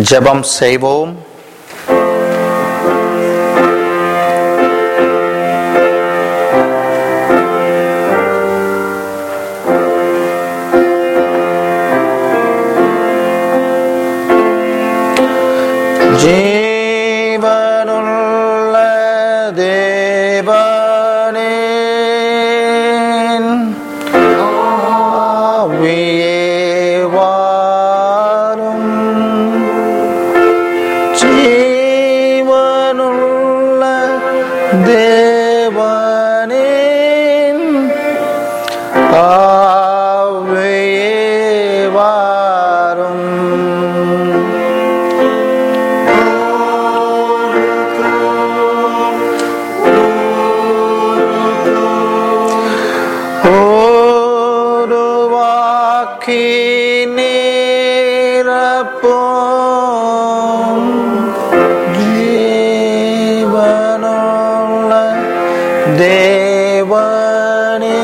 ஜெபம் செய்வோம் ஜீவனுள்ள தேவனே ஆவியே வாரும் ஜீவனுள்ள தேவனே ஆவியே வாரும் உருவாக்கி நிரப்பும் ஜீவனுள்ள தேவனே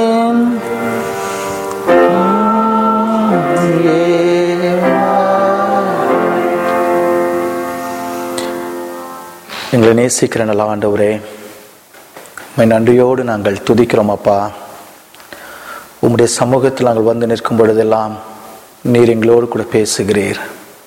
எங்களை நேசிக்கிற நல்ல ஆண்டவரே உம்மை நன்றியோடு நாங்கள் துதிக்கிறோம் அப்பா உம்முடைய சமூகத்தில் நாங்கள் வந்து நிற்கும் பொழுதெல்லாம் நீர் எங்களோடு கூட பேசுகிறீர்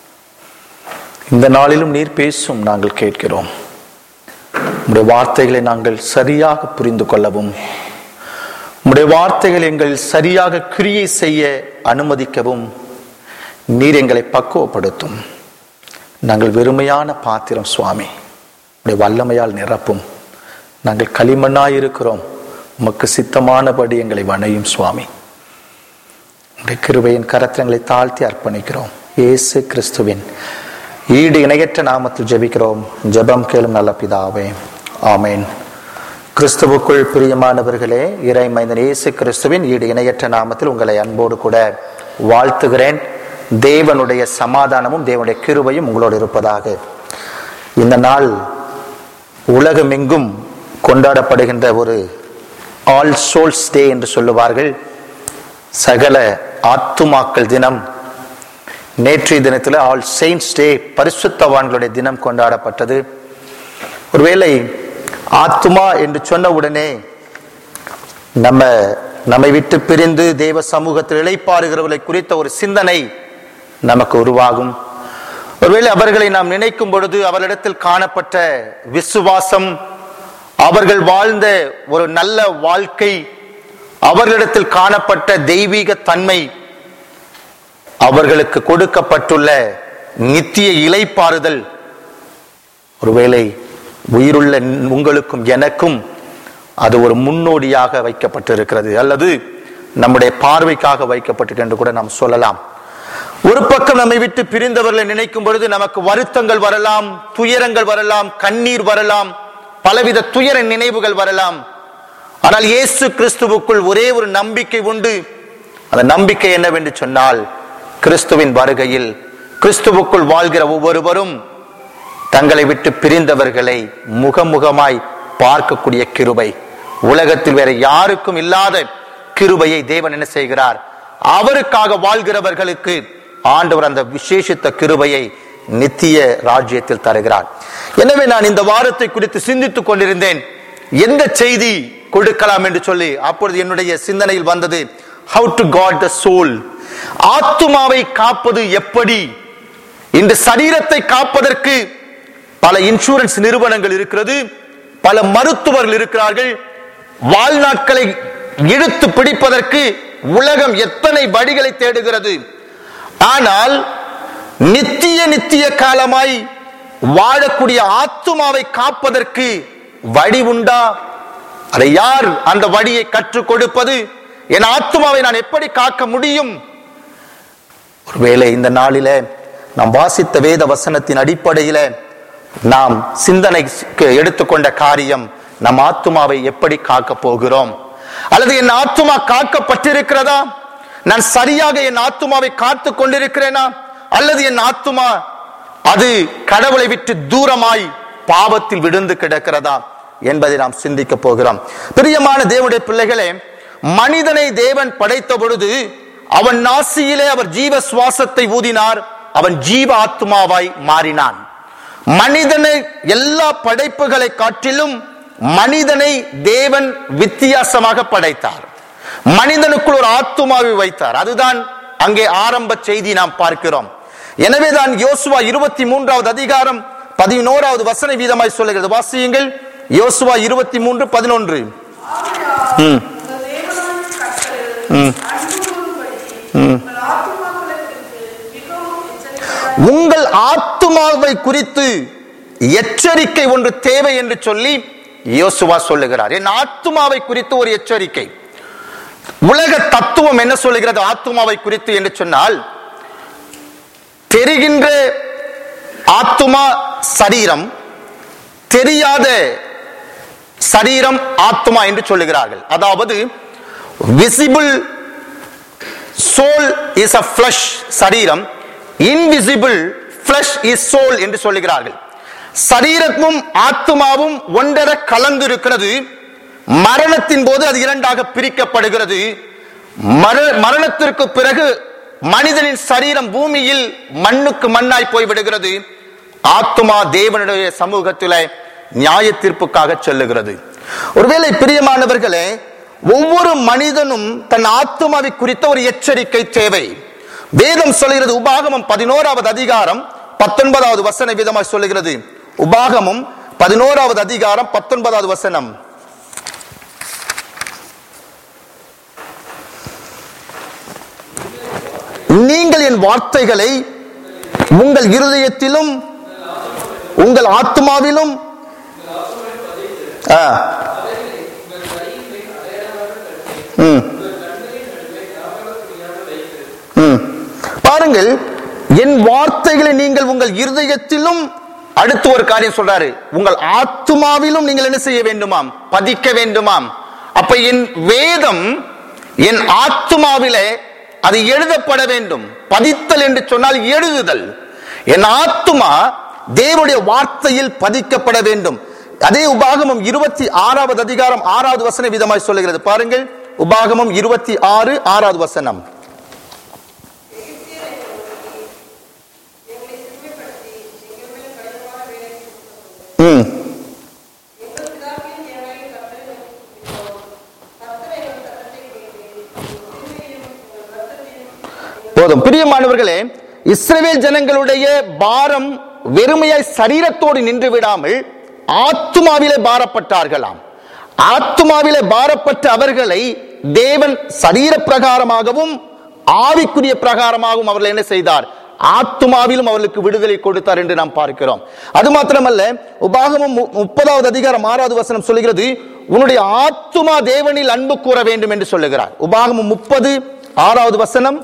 இந்த நாளிலும் நீர் பேசும் நாங்கள் கேட்கிறோம் உம்முடைய வார்த்தைகளை நாங்கள் சரியாக புரிந்து கொள்ளவும் உம்முடைய வார்த்தைகள் எங்கள் சரியாக கிரியை செய்ய அனுமதிக்கவும் நீர் எங்களை பக்குவப்படுத்தும் நாங்கள் வெறுமையான பாத்திரம் சுவாமி உடைய வல்லமையால் நிரப்பும் நாங்கள் களிமண்ணாய் இருக்கிறோம் உமக்கு சித்தமானபடி எங்களை வணையும் சுவாமி உடைய கிருபையின் கரத்திரங்களை தாழ்த்தி அர்ப்பணிக்கிறோம் இயேசு கிறிஸ்துவின் ஈடு இணையற்ற நாமத்தில் ஜெபிக்கிறோம் ஜெபம் கேளும் நல்ல பிதாவே ஆமேன் கிறிஸ்துவுக்குள் பிரியமானவர்களே இறை மைந்தன் இயேசு கிறிஸ்துவின் ஈடு இணையற்ற நாமத்தில் உங்களை அன்போடு கூட வாழ்த்துகிறேன் தேவனுடைய சமாதானமும் தேவனுடைய கிருபையும் உங்களோடு இருப்பதாக இந்த நாள் உலகமெங்கும் கொண்டாடப்படுகின்ற ஒரு ஆல் சோல்ஸ் டே என்று சொல்லுவார்கள் சகல ஆத்துமாக்கள் தினம் நேற்றைய தினத்தில் ஆல் செயின்ஸ் டே பரிசுத்தவான்களுடைய தினம் கொண்டாடப்பட்டது ஒருவேளை ஆத்துமா என்று சொன்ன உடனே நம்ம நம்மை விட்டு பிரிந்து தேவ சமூகத்தில் இழைப்பாருகிறவர்களை குறித்த ஒரு சிந்தனை நமக்கு உருவாகும் ஒருவேளை அவர்களை நாம் நினைக்கும் பொழுது அவர்களிடத்தில் காணப்பட்ட விசுவாசம் அவர்கள் வாழ்ந்த ஒரு நல்ல வாழ்க்கை அவர்களிடத்தில் காணப்பட்ட தெய்வீக தன்மை அவர்களுக்கு கொடுக்கப்பட்டுள்ள நித்திய இலைப்பாறுதல் ஒருவேளை உயிருள்ள உங்களுக்கும் எனக்கும் அது ஒரு முன்னோடியாக வைக்கப்பட்டிருக்கிறது அல்லது நம்முடைய பார்வைக்காக வைக்கப்பட்டிருக்கு என்று கூட நாம் சொல்லலாம் ஒரு பக்கம் நம்மை விட்டு பிரிந்தவர்களை நினைக்கும் பொழுது நமக்கு வருத்தங்கள் வரலாம் துயரங்கள் வரலாம் கண்ணீர் வரலாம் பலவித துயர நினைவுகள் வரலாம் ஆனால் இயேசு கிறிஸ்துவுக்குள் ஒரே ஒரு நம்பிக்கை உண்டு அந்த நம்பிக்கை என்னவென்று சொன்னால் கிறிஸ்துவின் வருகையில் கிறிஸ்துவுக்குள் வாழ்கிற ஒவ்வொருவரும் தங்களை விட்டு பிரிந்தவர்களை முகமுகமாய் பார்க்கக்கூடிய கிருபை உலகத்தில் வேற யாருக்கும் இல்லாத கிருபையை தேவன் என்ன செய்கிறார் அவருக்காக வாழ்கிறவர்களுக்கு ஆண்டவர் அந்த விசேஷித்த கிருபையை நித்திய ராஜ்யத்தில் தருகிறார் எனவே நான் இந்த வாரத்தை குறித்து சிந்தித்துக் கொண்டிருந்தேன் எந்த செய்தி கொடுக்கலாம் என்று சொல்லி அப்பொழுது என்னுடைய சிந்தனையில் வந்தது how to guard the soul ஆத்துமாவை காப்பது எப்படி இந்த சரீரத்தை காப்பதற்கு பல இன்சூரன்ஸ் நிறுவனங்கள் இருக்கிறது பல மருத்துவர்கள் இருக்கிறார்கள் வாழ்நாட்களை இழுத்து பிடிப்பதற்கு உலகம் எத்தனை வழிகளை தேடுகிறது ஆனால் நித்திய நித்திய காலமாய் வாழக்கூடிய ஆத்துமாவை காப்பதற்கு வழி உண்டா அதை யார் அந்த வழியை கற்றுக் கொடுப்பது என் ஆத்துமாவை நான் எப்படி காக்க முடியும் ஒருவேளை இந்த நாளில நாம் வாசித்த வேத வசனத்தின் அடிப்படையில நாம் சிந்தனைக்கு எடுத்துக்கொண்ட காரியம் நம் ஆத்துமாவை எப்படி காக்க போகிறோம் அல்லது என் ஆத்துமா காக்கப்பட்டிருக்கிறதா நான் சரியாக என் ஆத்துமாவை காத்து கொண்டிருக்கிறேனா அல்லது என் ஆத்துமா அது கடவுளை விட்டு தூரமாய் பாவத்தில் விழுந்து கிடக்கிறதா என்பதை நாம் சிந்திக்க போகிறோம் பிரியமான தேவனுடைய பிள்ளைகளே மனிதனை தேவன் படைத்த பொழுது அவன் நாசியிலே அவர் ஜீவ சுவாசத்தை ஊதினார் அவன் ஜீவ ஆத்மாவாய் மாறினான் மனிதனை எல்லா படைப்புகளை காட்டிலும் மனிதனை தேவன் வித்தியாசமாக படைத்தார் மனிதனுக்குள் ஒரு ஆத்துமாவை வைத்தார் அதுதான் அங்கே ஆரம்ப செய்தி நாம் பார்க்கிறோம் எனவேதான் யோசுவா இருபத்தி மூன்றாவது அதிகாரம் பதினோராவது வசன வீதமாய் சொல்லுகிறது வாசியுங்கள் யோசுவா இருபத்தி மூன்று பதினொன்று ம் ம் உங்கள் ஆத்துமாவை குறித்து எச்சரிக்கை ஒன்று தேவை என்று சொல்லி யோசுவா சொல்லுகிறார் என் ஆத்துமாவை குறித்து ஒரு எச்சரிக்கை உலக தத்துவம் என்ன சொல்லுகிறது ஆத்துமாவை குறித்து என்று சொன்னால் தெரிகின்ற ஆத்துமா சரீரம் தெரியாத சரீரம் ஆத்துமா என்று சொல்லுகிறார்கள் அதாவது visible soul is a flesh சரீரம் இன்விசிபிள் ஃபிளஷ் இஸ் சோல் என்று சொல்லுகிறார்கள் சரீரமும் ஆத்துமாவும் ஒன்றர கலந்து இருக்கிறது மரணத்தின் போது அது இரண்டாக பிரிக்கப்படுகிறது மர- மரணத்திற்கு பிறகு மனிதனின் சரீரம் பூமியில் மண்ணுக்கு மண்ணாய் போய்விடுகிறது ஆத்துமா தேவனுடைய சமூகத்திலே நியாய தீர்ப்புக்காக செல்லுகிறது ஒருவேளை பிரியமானவர்களே ஒவ்வொரு மனிதனும் தன் ஆத்துமாவை குறித்த ஒரு எச்சரிக்கை தேவை வேதம் சொல்லுகிறது உபாகமம் பதினோராவது அதிகாரம் பத்தொன்பதாவது வசன விதமாய் சொல்லுகிறது உபாகமம் பதினோராவது அதிகாரம் பத்தொன்பதாவது வசனம் நீங்கள் என் வார்த்தைகளை உங்கள் இருதயத்திலும் உங்கள் ஆத்மாவிலும் ஆ. ம். ம். பாருங்கள் என் வார்த்தைகளை நீங்கள் உங்கள் இருதயத்திலும் அடுத்து ஒரு காரியம் சொல்றாரு உங்கள் ஆத்துமாவிலும் நீங்கள் என்ன செய்ய வேண்டுமாம் பதிக்க வேண்டுமாம் அப்ப என் வேதம் என் ஆத்துமாவிலே அது எழுதப்பட வேண்டும் பதித்தல் என்று சொன்னால் எழுதுதல் என் ஆத்துமா தேவனுடைய வார்த்தையில் பதிக்கப்பட வேண்டும் அதே உபாகமம் இருபத்தி ஆறாவது அதிகாரம் ஆறாவது வசன விதமாய் சொல்லுகிறது பாருங்கள் உபாகமம் இருபத்தி ஆறு ஆறாவது வசனம் ம் போதும் பிரியமானவர்களே இஸ்ரவேல் ஜனங்களுடைய பாரம் வெறுமையாய் சரீரத்தோடு நின்று விடாமல் ஆத்துமாவிலே பாரப்பட்டார்களாம் ஆத்துமாவிலே பாரப்பட்ட அவர்களை தேவன் சரீர பிரகாரமாகவும் ஆவிக்குரிய பிரகாரமாகவும் அவர்கள் என்ன செய்தார் ஆத்துமாவிலும் அவர்களுக்கு விடுதலை கொடுத்தார் என்று நாம் பார்க்கிறோம் அது மாத்திரமல்ல உபாகமம் மு- முப்பதாவது அதிகாரம் ஆறாவது வசனம் சொல்லுகிறது உன்னுடைய ஆத்துமா தேவனில் அன்பு கூற வேண்டும் என்று சொல்லுகிறார் உபாகமம் முப்பது ஆறாவது வசனம்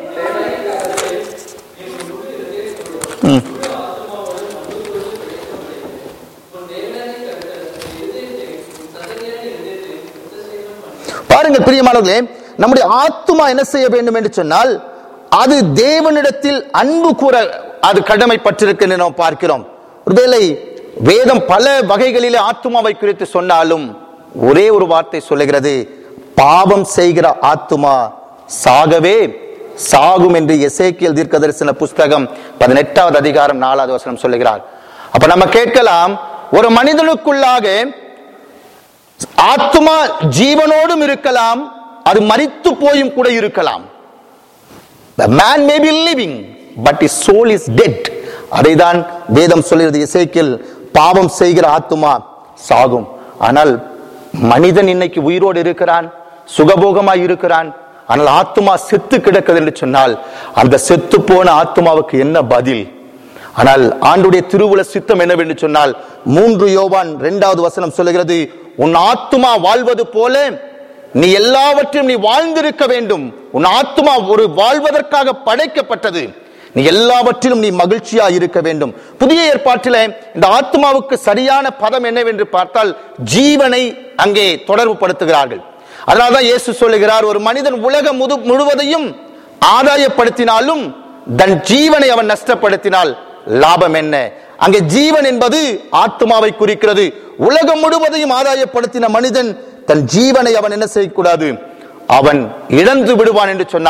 பாருங்கள் பிரியமானவர்களே நம்முடைய ஆத்துமா என்ன செய்ய வேண்டும் என்று சொன்னால் அது தேவனிடத்தில் அன்பு கூற அது கடமைப்பட்டிருக்கு என்று நாம் பார்க்கிறோம் ஒருவேளை வேதம் பல வகைகளிலே ஆத்துமாவை குறித்து சொன்னாலும் ஒரே ஒரு வார்த்தை சொல்லுகிறது பாவம் செய்கிற ஆத்துமா சாகவே சாகும் என்று எசேக்கியல் தீர்க்க தரிசன புஸ்தகம் பதினெட்டாவது அதிகாரம் நாலாவது வசனம் சொல்லுகிறார் அப்ப நம்ம கேட்கலாம் ஒரு மனிதனுக்குள்ளாக ஆத்துமா ஜீவனோடும் இருக்கலாம் அது மரித்து போயும் கூட இருக்கலாம் The man may be living, but his soul is dead. அதைதான் வேதம் சொல்கிறது இசைக்கில் பாவம் செய்கிற ஆத்துமா சாகும் ஆனால் மனிதன் இன்னைக்கு உயிரோடு இருக்கிறான் சுகபோகமாய் இருக்கிறான் ஆனால் ஆத்துமா செத்து கிடக்குது என்று சொன்னால் அந்த செத்து போன ஆத்துமாவுக்கு என்ன பதில் ஆனால் ஆண்டுடைய திருவுல சித்தம் என்னவென்று சொன்னால் மூன்று யோவான் இரண்டாவது வசனம் சொல்லுகிறது உன் ஆத்துமா வாழ்வது போல நீ எல்லாவற்றையும் நீ வாழ்ந்திருக்க வேண்டும் உன் ஆத்துமா ஒரு வாழ்வதற்காக படைக்கப்பட்டது நீ எல்லாவற்றிலும் நீ மகிழ்ச்சியா இருக்க வேண்டும் புதிய ஏற்பாட்டில இந்த ஆத்மாவுக்கு சரியான பதம் என்னவென்று பார்த்தால் ஜீவனை அங்கே தொடர்பு படுத்துகிறார்கள் அதனால்தான் இயேசு சொல்லுகிறார் ஒரு மனிதன் உலகம் முது முழுவதையும் ஆதாயப்படுத்தினாலும் தன் ஜீவனை அவன் நஷ்டப்படுத்தினால் லாபம் என்ன அங்கே ஜீவன் என்பது ஆத்மாவை குறிக்கிறது உலகம் முழுவதையும் ஆதாயப்படுத்தின மனிதன் தன் ஜீவனை அவன் என்ன செய்யக்கூடாது அவன் இழந்து விடுவான் என்று சொன்னால்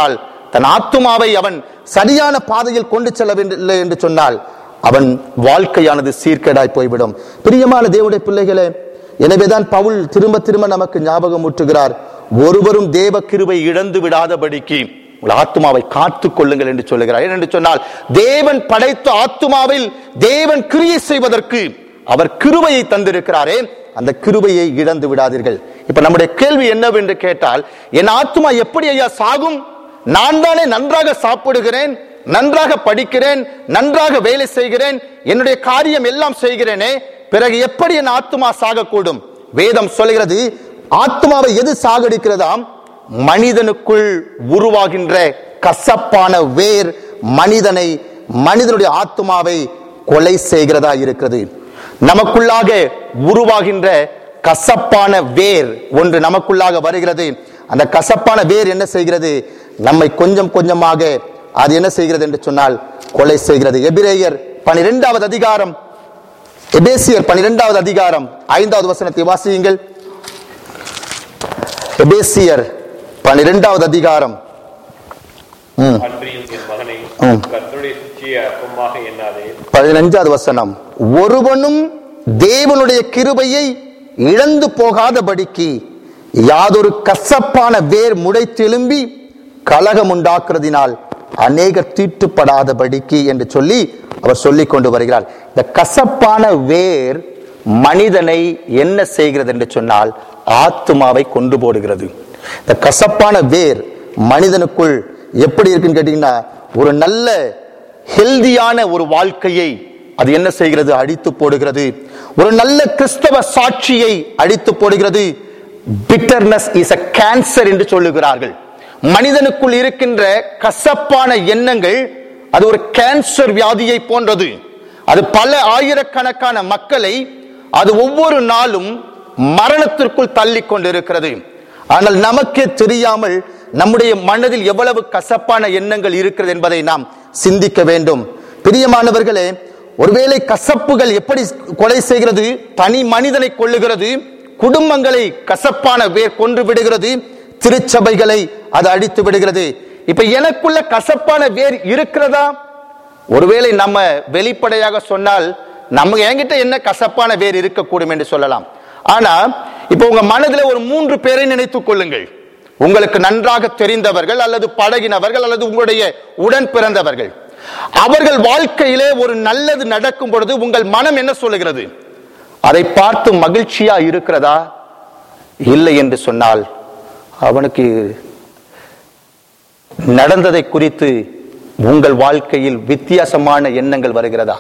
தன் ஆத்துமாவை அவன் சரியான பாதையில் கொண்டு செல்லவில்லை என்று சொன்னால் அவன் வாழ்க்கையானது சீர்கேடாய் போய்விடும் பிரியமான தேவனுடைய பிள்ளைகளே எனவேதான் பவுல் திரும்ப திரும்ப நமக்கு ஞாபகம் ஊற்றுகிறார் ஒருவரும் தேவ கிருபை இழந்து விடாதபடிக்கு உங்கள் ஆத்மாவை காத்துக் கொள்ளுங்கள் என்று சொல்லுகிறார் ஏனென்று சொன்னால் தேவன் படைத்த ஆத்மாவில் தேவன் கிரியை செய்வதற்கு அவர் கிருபையை தந்திருக்கிறாரே அந்த கிருபையை இழந்து விடாதீர்கள் இப்ப நம்முடைய கேள்வி என்னவென்று கேட்டால் என் ஆத்மா எப்படி ஐயா சாகும் நான் தானே நன்றாக சாப்பிடுகிறேன் நன்றாக படிக்கிறேன் நன்றாக வேலை செய்கிறேன் என்னுடைய காரியம் எல்லாம் செய்கிறேனே பிறகு எப்படி என் ஆத்மா சாகக்கூடும் வேதம் சொல்கிறது ஆத்மாவை எது சாகடிக்கிறதாம் மனிதனுக்குள் உருவாகின்ற கசப்பான வேர் மனிதனை மனிதனுடைய ஆத்மாவை கொலை செய்கிறதா இருக்கிறது நமக்குள்ளாக உருவாகின்ற கசப்பான வேர் ஒன்று நமக்குள்ளாக வருகிறது அந்த கசப்பான வேர் என்ன செய்கிறது நம்மை கொஞ்சம் கொஞ்சமாக அது என்ன செய்கிறது என்று சொன்னால் கொலை செய்கிறது எபிரேயர் பனிரெண்டாவது அதிகாரம் எபேசியர் பனிரெண்டாவது அதிகாரம் ஐந்தாவது வசனத்தை வாசியுங்கள் எபேசியர் பனிரெண்டாவது அதிகாரம் ம் அன்றியும் என் மகனை ம். கர்த்தருடைய சிச்சிய அப்பமாக எண்ணாதே பதினஞ்சாவது வசனம் ஒருவனும் தேவனுடைய கிருபையை இழந்து போகாதபடிக்கு யாதொரு கசப்பான வேர் முளைத்தெலும்பி கலகம் உண்டாக்குறதினால் அநேகர் தீட்டுப்படாதபடிக்கு என்று சொல்லி அவர் சொல்லிக் கொண்டு வருகிறார் இந்த கசப்பான வேர் மனிதனை என்ன செய்கிறது என்று சொன்னால் ஆத்துமாவை கொண்டு போடுகிறது இந்த கசப்பான வேர் மனிதனுக்குள் எப்படி இருக்குன்னு கேட்டீங்கன்னா ஒரு நல்ல ஹெல்தியான ஒரு வாழ்க்கையை அது என்ன செய்கிறது அடித்து போடுகிறது ஒரு நல்ல கிறிஸ்தவ சாட்சியை அடித்து போடுகிறது பிட்டர்னஸ் இஸ் a கேன்சர் என்று சொல்லுகிறார்கள் மனிதனுக்குள் இருக்கின்ற கசப்பான எண்ணங்கள் அது ஒரு கேன்சர் வியாதியை போன்றது அது பல ஆயிரக்கணக்கான மக்களை அது ஒவ்வொரு நாளும் மரணத்திற்குள் தள்ளி கொண்டிருக்கிறது ஆனால் நமக்கே தெரியாமல் நம்முடைய மனதில் எவ்வளவு கசப்பான எண்ணங்கள் இருக்கிறது என்பதை நாம் சிந்திக்க வேண்டும் பிரியமானவர்களே ஒருவேளை கசப்புகள் எப்படி கொலை செய்கிறது தனி மனிதனை கொள்ளுகிறது குடும்பங்களை கசப்பான வேர் கொன்று விடுகிறது திருச்சபைகளை அது அடித்து விடுகிறது இப்ப எனக்குள்ள கசப்பான வேர் இருக்கிறதா ஒருவேளை நம்ம வெளிப்படையாக சொன்னால் நம்ம என்கிட்ட என்ன கசப்பான வேர் இருக்கக்கூடும் என்று சொல்லலாம் ஆனா இப்ப உங்க மனதில் ஒரு மூன்று பேரை நினைத்துக் கொள்ளுங்கள் உங்களுக்கு நன்றாக தெரிந்தவர்கள் அல்லது பழகினவர்கள் அல்லது உங்களுடைய உடன் பிறந்தவர்கள் அவர்கள் வாழ்க்கையிலே ஒரு நல்லது நடக்கும் பொழுது உங்கள் மனம் என்ன சொல்லுகிறது அதை பார்த்து மகிழ்ச்சியா இருக்கிறதா இல்லை என்று சொன்னால் அவனுக்கு நடந்ததை குறித்து உங்கள் வாழ்க்கையில் வித்தியாசமான எண்ணங்கள் வருகிறதா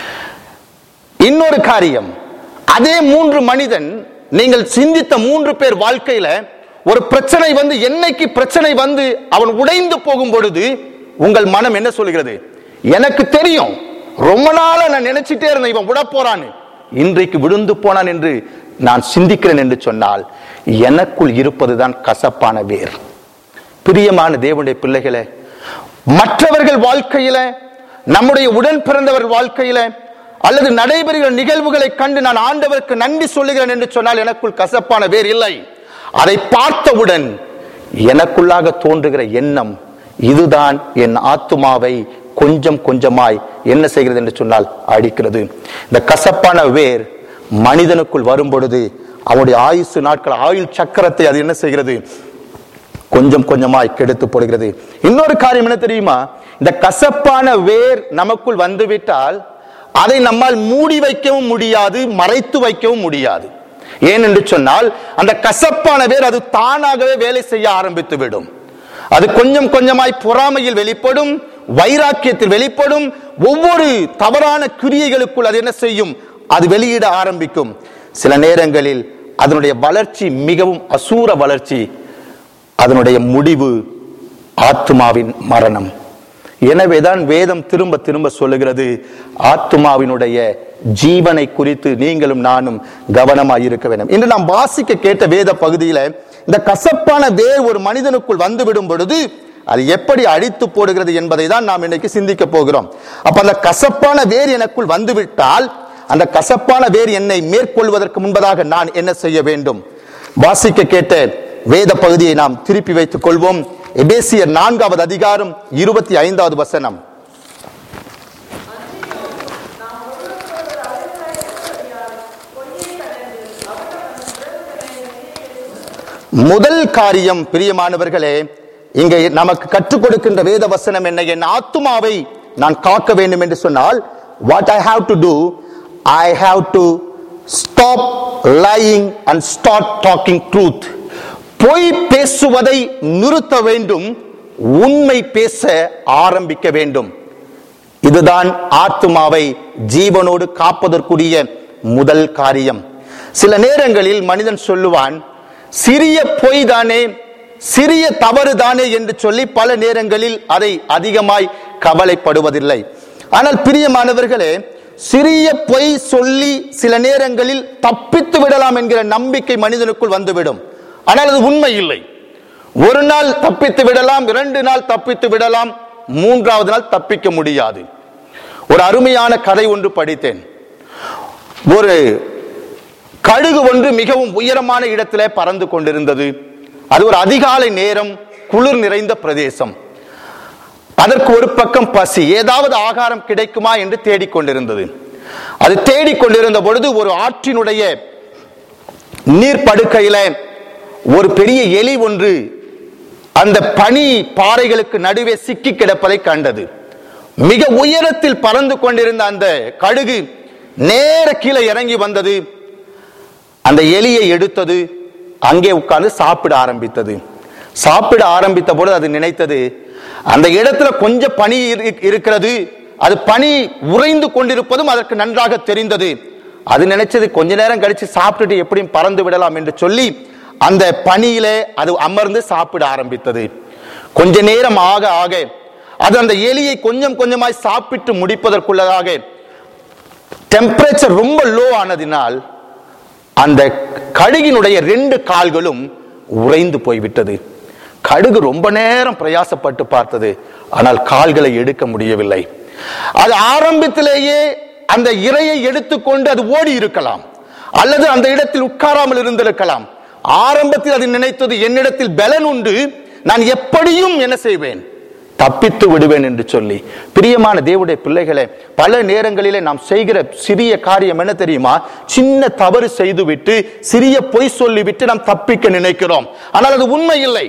இன்னொரு காரியம் அதே மூன்று மனிதன் நீங்கள் சிந்தித்த மூன்று பேர் வாழ்க்கையில ஒரு பிரச்சனை வந்து என்னைக்கு பிரச்சனை வந்து அவன் உடைந்து போகும் பொழுது உங்கள் மனம் என்ன சொல்கிறது எனக்கு தெரியும் ரொம்ப நாளா நான் நினைச்சிட்டே இருந்தேன் இவன் விட போறான்னு இன்றைக்கு விழுந்து போனான் என்று நான் சிந்திக்கிறேன் என்று சொன்னால் எனக்குள் இருப்பதுதான் கசப்பான வேர் பிரியமான தேவனுடைய பிள்ளைகளே மற்றவர்கள் வாழ்க்கையில நம்முடைய உடன் பிறந்தவர்கள் வாழ்க்கையில அல்லது நடைபெறுகிற நிகழ்வுகளை கண்டு நான் ஆண்டவருக்கு நன்றி சொல்லுகிறேன் என்று சொன்னால் எனக்குள் கசப்பான வேர் இல்லை அதை பார்த்தவுடன் எனக்குள்ளாக தோன்றுகிற எண்ணம் இதுதான் என் ஆத்துமாவை கொஞ்சம் கொஞ்சமாய் என்ன செய்கிறது என்று சொன்னால் அடிக்கிறது இந்த கசப்பான வேர் மனிதனுக்குள் வரும் பொழுது அவனுடைய ஆயுசு நாட்கள் ஆயுள் சக்கரத்தை அது என்ன செய்கிறது கொஞ்சம் கொஞ்சமாய் கெடுத்து போடுகிறது இன்னொரு காரியம் என்ன தெரியுமா இந்த கசப்பான வேர் நமக்குள் வந்துவிட்டால் அதை நம்மால் மூடி வைக்கவும் முடியாது மறைத்து வைக்கவும் முடியாது ஏனென்று சொன்னால் அந்த கசப்பான வேர் அது தானாகவே வேலை செய்ய ஆரம்பித்து விடும் அது கொஞ்சம் கொஞ்சமாய் பொறாமையில் வெளிப்படும் வைராக்கியத்தில் வெளிப்படும் ஒவ்வொரு தவறான கிரியைகளுக்குள் அது என்ன செய்யும் அது வெளியிட ஆரம்பிக்கும் சில நேரங்களில் அதனுடைய வளர்ச்சி மிகவும் அசூர வளர்ச்சி அதனுடைய முடிவு ஆத்மாவின் மரணம் எனவேதான் வேதம் திரும்ப திரும்ப சொல்லுகிறது ஆத்மாவினுடைய ஜீவனை குறித்து நீங்களும் நானும் கவனமாய் இருக்க வேண்டும் இன்று நாம் வாசிக்க கேட்ட வேத பகுதியில இந்த கசப்பான வேர் ஒரு மனிதனுக்குள் வந்து விடும் பொழுது அது எப்படி அழித்து போடுகிறது என்பதை தான் நாம் இன்னைக்கு சிந்திக்க போகிறோம் அப்ப அந்த கசப்பான வேர் எனக்குள் வந்துவிட்டால் அந்த கசப்பான வேர் என்னை மேற்கொள்வதற்கு முன்பதாக நான் என்ன செய்ய வேண்டும் வாசிக்க கேட்ட வேத பகுதியை நாம் திருப்பி வைத்துக் கொள்வோம் எபேசியர் நான்காவது அதிகாரம் இருபத்தி ஐந்தாவது வசனம் முதல் காரியம் பிரியமானவர்களே இங்கே நமக்கு கற்றுக் கொடுக்கின்ற வேத வசனம் என்ன என் ஆத்துமாவை நான் காக்க வேண்டும் என்று சொன்னால் what I have to do I have to stop lying and start talking truth பொய் பேசுவதை நிறுத்த வேண்டும் உண்மை பேச ஆரம்பிக்க வேண்டும் இதுதான் ஆத்துமாவை ஜீவனோடு காப்பதற்குரிய முதல் காரியம் சில நேரங்களில் மனிதன் சொல்லுவான் சிறிய பொய் தானே சிறிய தவறு தானே என்று சொல்லி பல நேரங்களில் அதை அதிகமாய் கவலைப்படுவதில்லை ஆனால் பிரியமானவர்களே சிறிய பொய் சொல்லி சில நேரங்களில் தப்பித்து விடலாம் என்கிற நம்பிக்கை மனிதனுக்குள் வந்துவிடும் ஆனால் அது உண்மை இல்லை ஒரு நாள் தப்பித்து விடலாம் இரண்டு நாள் தப்பித்து விடலாம் மூன்றாவது நாள் தப்பிக்க முடியாது ஒரு அருமையான கதை ஒன்று படித்தேன் ஒரு கழுகு ஒன்று மிகவும் உயரமான இடத்திலே பறந்து கொண்டிருந்தது அது ஒரு அதிகாலை நேரம் குளிர் நிறைந்த பிரதேசம் அதற்கு ஒரு பக்கம் பசி ஏதாவது ஆகாரம் கிடைக்குமா என்று தேடிக்கொண்டிருந்தது அது தேடிக்கொண்டிருந்த பொழுது ஒரு ஆற்றினுடைய நீர் படுக்கையில ஒரு பெரிய எலி ஒன்று அந்த பனி பாறைகளுக்கு நடுவே சிக்கி கிடப்பதை கண்டது மிக உயரத்தில் பறந்து கொண்டிருந்த அந்த கழுகு நேர கீழே இறங்கி வந்தது அந்த எலியை எடுத்தது அங்கே உட்கார்ந்து சாப்பிட ஆரம்பித்தது சாப்பிட ஆரம்பித்த பொழுது அது நினைத்தது அந்த இடத்துல கொஞ்சம் பனி இரு- இருக்கிறது அது பனி உறைந்து கொண்டிருப்பதும் அதற்கு நன்றாக தெரிந்தது அது நினைச்சது கொஞ்ச நேரம் கழிச்சு சாப்பிட்டுட்டு எப்படியும் பறந்து விடலாம் என்று சொல்லி அந்த பனியிலே அது அமர்ந்து சாப்பிட ஆரம்பித்தது கொஞ்ச நேரம் ஆக ஆக அது அந்த எலியை கொஞ்சம் கொஞ்சமாய் சாப்பிட்டு முடிப்பதற்குள்ளதாக டெம்பரேச்சர் ரொம்ப லோ ஆனதினால் அந்த கழுகினுடைய ரெண்டு கால்களும் உறைந்து போய்விட்டது கடுகு ரொம்ப நேரம் பிரயாசப்பட்டு பார்த்தது ஆனால் கால்களை எடுக்க முடியவில்லை அது ஆரம்பத்திலேயே அந்த இரையை எடுத்துக்கொண்டு அது ஓடி இருக்கலாம் அல்லது அந்த இடத்தில் உட்காராமல் இருந்திருக்கலாம் ஆரம்பத்தில் அது நினைத்தது என்னிடத்தில் பலன் உண்டு நான் எப்படியும் என்ன செய்வேன் தப்பித்து விடுவேன் என்று சொல்லி பிரியமான தேவனுடைய பிள்ளைகளே பல நேரங்களிலே நாம் செய்கிற சிறிய காரியம் என்ன தெரியுமா சின்ன தவறு செய்துவிட்டு சிறிய பொய் சொல்லிவிட்டு நாம் தப்பிக்க நினைக்கிறோம் ஆனால் அது உண்மை இல்லை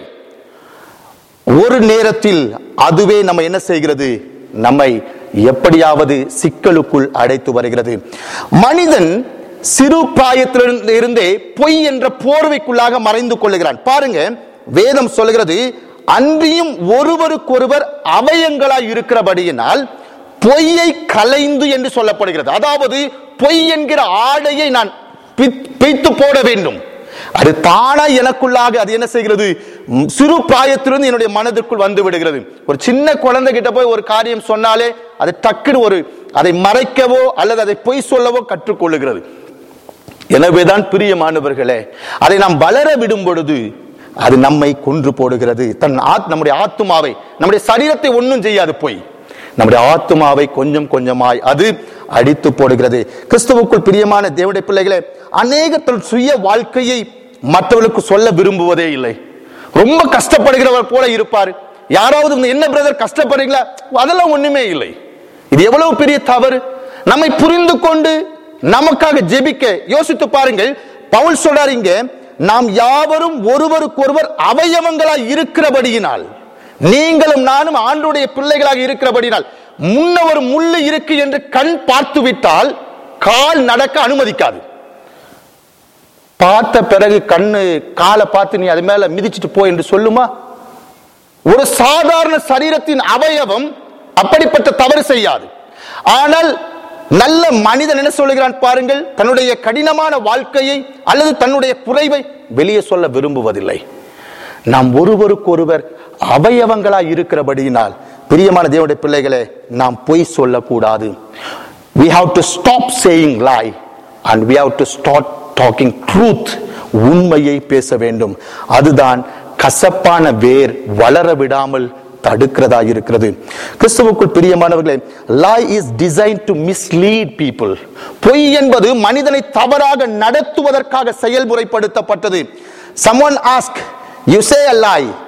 ஒரு நேரத்தில் அதுவே நம்ம என்ன செய்கிறது நம்மை எப்படியாவது சிக்கலுக்குள் அடைத்து வருகிறது மனிதன் சிறு பிராயத்திலிருந்து இருந்தே பொய் என்ற போர்வைக்குள்ளாக மறைந்து கொள்ளுகிறான் பாருங்க வேதம் சொல்லுகிறது அன்றியும் ஒருவருக்கொருவர் அவயங்களாய் இருக்கிறபடியினால் பொய்யை கலைந்து என்று சொல்லப்படுகிறது அதாவது பொய் என்கிற ஆடையை நான் பித்- பிய்த்து போட வேண்டும் அது தானா எனக்குள்ளாக அது என்ன செய்கிறது ம், சிறு பிராயத்திலிருந்து என்னுடைய மனதிற்குள் வந்து விடுகிறது ஒரு சின்ன குழந்தை கிட்ட போய் ஒரு காரியம் சொன்னாலே அது டக்குன்னு ஒரு அதை மறைக்கவோ அல்லது அதை பொய் சொல்லவோ கற்றுக்கொள்ளுகிறது எனவேதான் பிரியமானவர்களே அதை நாம் வளர விடும் பொழுது அது நம்மை கொன்று போடுகிறது தன் ஆத் நம்முடைய ஆத்துமாவை நம்முடைய சரீரத்தை ஒன்றும் செய்யாது போய் நம்முடைய ஆத்துமாவை கொஞ்சம் கொஞ்சமாய் அது அடித்து போடுகிறது கிறிஸ்துவுக்குள் பிரியமான தேவனுடைய பிள்ளைகளே அநேக தன் சுய வாழ்க்கையை மற்றவர்களுக்கு சொல்ல விரும்புவதே இல்லை ரொம்ப கஷ்டப்படுகிறவர் போல இருப்பார் யாராவது வந்து, என்ன பிரதர் கஷ்டப்படுறீங்களா அதெல்லாம் ஒண்ணுமே இல்லை இது எவ்வளவு பெரிய தவறு நம்மை புரிந்து கொண்டு நமக்காக ஜெபிக்க யோசித்து பாருங்கள் பவுல் சொல்றார் இங்க நாம் யாவரும் ஒருவருக்கொருவர் அவயவங்களாய் இருக்கிறபடியினால் நீங்களும் நானும் ஆண்டுடைய பிள்ளைகளாக இருக்கிறபடியினால் முன்ன ஒரு முள்ளு இருக்கு என்று கண் பார்த்து விட்டால் கால் நடக்க அனுமதிக்காது பார்த்த பிறகு கண்ணு காலை பார்த்து நீ அது மேல மிதிச்சிட்டு போ என்று சொல்லுமா ஒரு சாதாரண சரீரத்தின் அவயவம் அப்படிப்பட்ட தவறு செய்யாது ஆனால் நல்ல மனிதன் என்ன சொல்லுகிறான் பாருங்கள் தன்னுடைய கடினமான வாழ்க்கையை அல்லது தன்னுடைய குறைவை வெளியே சொல்ல விரும்புவதில்லை நாம் ஒருவருக்கொருவர் அவயவங்களாய் இருக்கிறபடியினால் பிரியமான தேவனுடைய பிள்ளைகளே நாம் பொய் சொல்லக்கூடாது we have to stop saying lie and we have to start talking truth உண்மையை பேச வேண்டும் அதுதான் கசப்பான வேர் வளர விடாமல் தடுக்கிறதா இருக்கிறது கிறிஸ்துவுக்குள் பிரியமானவர்களே lie is designed to mislead people பொய் என்பது மனிதனை தவறாக நடத்துவதற்காக செயல்முறைப்படுத்தப்பட்டது someone ask you say a lie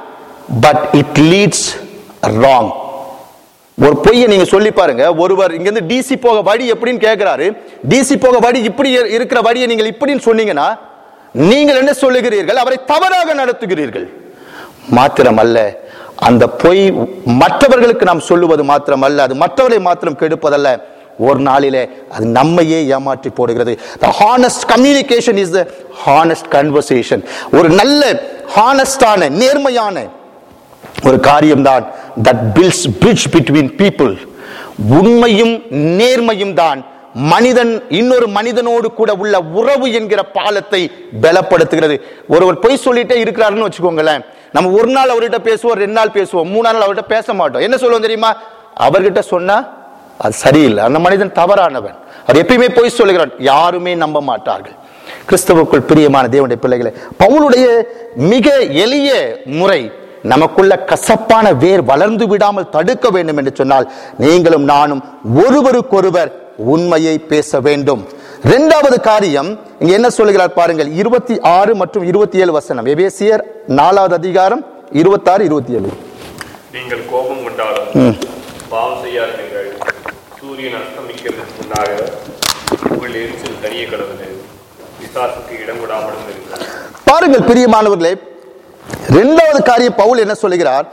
but it leads wrong ஒரு பொய்யை நீங்க சொல்லி பாருங்க ஒருவர் இங்க இருந்து டிசி போக வழி எப்படின்னு கேட்கிறாரு டிசி போக வழி இப்படி இரு- இருக்கிற வழியை நீங்கள் இப்படின்னு சொன்னீங்கன்னா நீங்கள் என்ன சொல்லுகிறீர்கள் அவரை தவறாக நடத்துகிறீர்கள் மாத்திரமல்ல அந்த பொய் மற்றவர்களுக்கு நாம் சொல்லுவது மாத்திரமல்ல அது மற்றவரை மாத்திரம் கெடுப்பதல்ல ஒரு நாளிலே அது நம்மையே ஏமாற்றி போடுகிறது the honest communication is the honest conversation ஒரு நல்ல ஹானஸ்டான நேர்மையான ஒரு காரியம்தான் that builds bridge between people உண்மையும் நேர்மையும் தான் மனிதன் இன்னொரு மனிதனோடு கூட உள்ள உறவு என்கிற பாலத்தை பலப்படுத்துகிறது ஒருவர் பொய் சொல்லிட்டே இருக்கிறாருன்னு வச்சுக்கோங்களேன் நம்ம ஒரு நாள் அவர்கிட்ட பேசுவோம் ரெண்டு நாள் பேசுவோம் மூணு நாள் அவர்கிட்ட பேச மாட்டோம் என்ன சொல்லுவோம் தெரியுமா அவர்கிட்ட சொன்னா அது சரியில்லை அந்த மனிதன் தவறானவன் அவர் எப்பயுமே பொய் சொல்லுகிறான் யாருமே நம்ப மாட்டார்கள் கிறிஸ்தவுக்குள் பிரியமான தேவனுடைய பிள்ளைகளே பவுலுடைய மிக எளிய முறை நமக்குள்ள கசப்பான வேர் வளர்ந்து விடாமல் தடுக்க வேண்டும் என்று சொன்னால் நீங்களும் நானும் ஒருவருக்கொருவர் உண்மையை பேச வேண்டும் இரண்டாவது காரியம் இங்க என்ன சொல்லுகிறார் பாருங்கள் இருபத்தி ஆறு மற்றும் இருபத்தி ஏழு வசனம் எபேசியர் நாலாவது அதிகாரம் இருபத்தாறு இருபத்தி ஏழு நீங்கள் கோபம் கொண்டாலும் பாவம் செய்யாதீர்கள் சூரியன் அஸ்தமிக்கிறதுக்கு முன்னாக உங்கள் எரிச்சல் தனியே கிடந்தது பிசாசுக்கு இடம் விடாமலும் இருங்கள் பாருங்கள் பிரியமானவர்களே இரண்டாவது காரியம் பவுல் என்ன சொல்லுகிறார்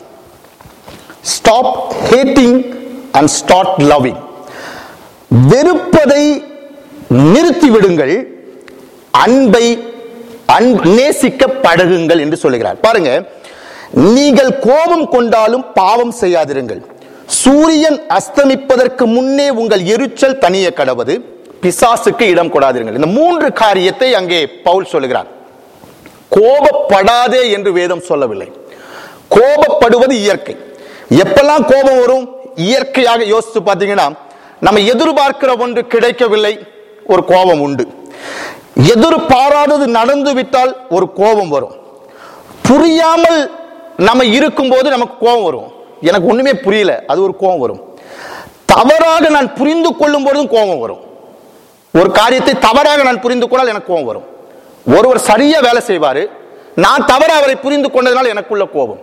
stop hating and start loving வெறுப்பதை நிறுத்தி விடுங்கள் அன்பை அன்பு நேசிக்க பழகுங்கள் என்று சொல்லுகிறார் பாருங்க நீங்கள் கோபம் கொண்டாலும் பாவம் செய்யாதிருங்கள் சூரியன் அஸ்தமிப்பதற்கு முன்னே உங்கள் எரிச்சல் தனிய கடவது பிசாசுக்கு இடம் கொடாதிருங்கள் இந்த மூன்று காரியத்தை அங்கே பவுல் சொல்லுகிறார் கோபப்படாதே என்று வேதம் சொல்லவில்லை கோபப்படுவது இயற்கை எப்பெல்லாம் கோபம் வரும் இயற்கையாக யோசித்து பார்த்தீங்கன்னா நம்ம எதிர்பார்க்கிற ஒன்று கிடைக்கவில்லை ஒரு கோபம் உண்டு எதிர்பாராதது நடந்து விட்டால் ஒரு கோபம் வரும் புரியாமல் நம்ம இருக்கும்போது நமக்கு கோபம் வரும் எனக்கு ஒண்ணுமே புரியல அது ஒரு கோபம் வரும் தவறாக நான் புரிந்து கொள்ளும் பொழுதும் கோபம் வரும் ஒரு காரியத்தை தவறாக நான் புரிந்து கொண்டால் எனக்கு கோபம் வரும் ஒருவர் சரியா வேலை செய்வாரு நான் தவற அவரை புரிந்து கொண்டதனால் எனக்குள்ள கோபம்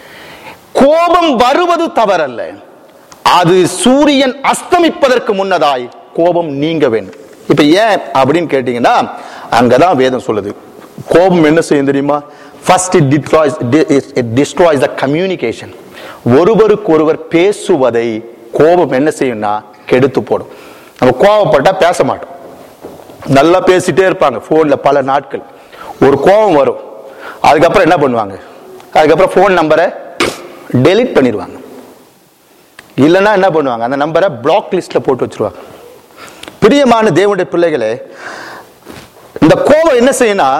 கோபம் வருவது தவறல்ல அது சூரியன் அஸ்தமிப்பதற்கு முன்னதாய் கோபம் நீங்க வேண்டும் இப்ப ஏன் அப்படின்னு கேட்டீங்கன்னா அங்கதான் வேதம் சொல்லுது கோபம் என்ன செய்யும் தெரியுமா first it destroys it destroys the communication ஒருவருக்கு ஒருவர் பேசுவதை கோபம் என்ன செய்யும்னா கெடுத்து போடும் நம்ம கோபப்பட்டா பேச மாட்டோம் நல்லா பேசிட்டே இருப்பாங்க ஃபோன்ல பல நாட்கள் ஒரு கோபம் வரும் அதுக்கப்புறம் என்ன பண்ணுவாங்க அதுக்கப்புறம் ஃபோன் நம்பரை டெலீட் பண்ணிடுவாங்க இல்லைன்னா என்ன பண்ணுவாங்க அந்த நம்பரை பிளாக் லிஸ்ட்ல போட்டு வச்சிருவாங்க பிரியமான தேவனுடைய பிள்ளைகளே இந்த கோபம் என்ன செய்யணும்